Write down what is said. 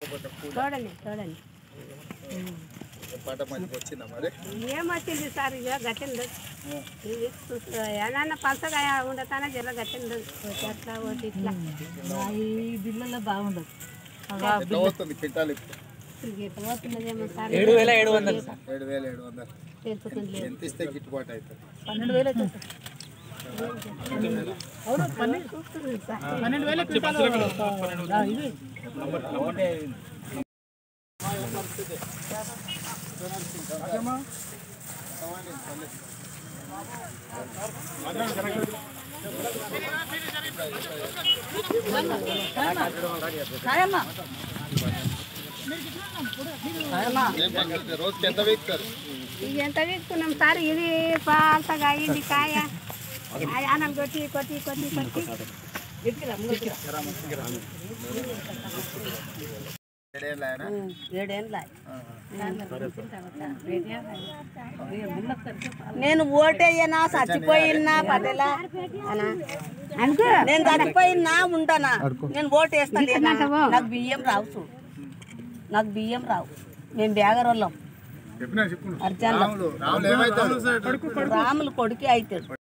లేకపోతే పూల చూడండి చూడండి పంట మంచిగా వచ్చిందా మరి ఏమొచ్చింది సార్ ఇక గట్టింది ఇది చూస్తా ఏదన్నా పంచగా ఉండతానే జర గట్టింది ఒకటి అట్లా ఒకటి ఇట్లా ఈ బిల్లలో బాగుండదు ఎంత వస్తుంది క్వింటాల్ ఇప్పుడు ఇప్పుడు ఎట్లా పోతున్నదేమో సార్ ఏడు వేల ఏడు వందలు సార్ ఏడు వేలు ఏడు వందలు తెలుపుతుంది లేదు ఎంత ఇస్తే గిట్టుబాటు అవుతుంది పన్నెండు వేలు అవుతుంది అవును పన్నెండు చూస్తుంది సార్ పన్నెండు వేలు క్వింటాలు. ఆ, ఇది కాయమ్మా ఏం పని రోజుకి ఎంత వీక్తారు ఇది ఎంత తీసుకున్నాం సార్ ఇది పాతగా ఇది కాయ ఆనం కొట్టి కొట్టి కొట్టి కొట్టి ఏడేళ్ళు ఆయన ఏడేళ్ళ నేను ఓటేయనా చచ్చిపోయినా పదేలా అనా నేను చచ్చిపోయినా ఉంటానా నేను ఓటేస్తాను నాకు బియ్యం రావు చూడు నాకు బియ్యం రావు మేము బేగరోళ్ళం చెప్పినా చెప్పు అర్జాన్లో రాములు రాములు ఏమైతాడు రాములు కొడుకే అవుతాడు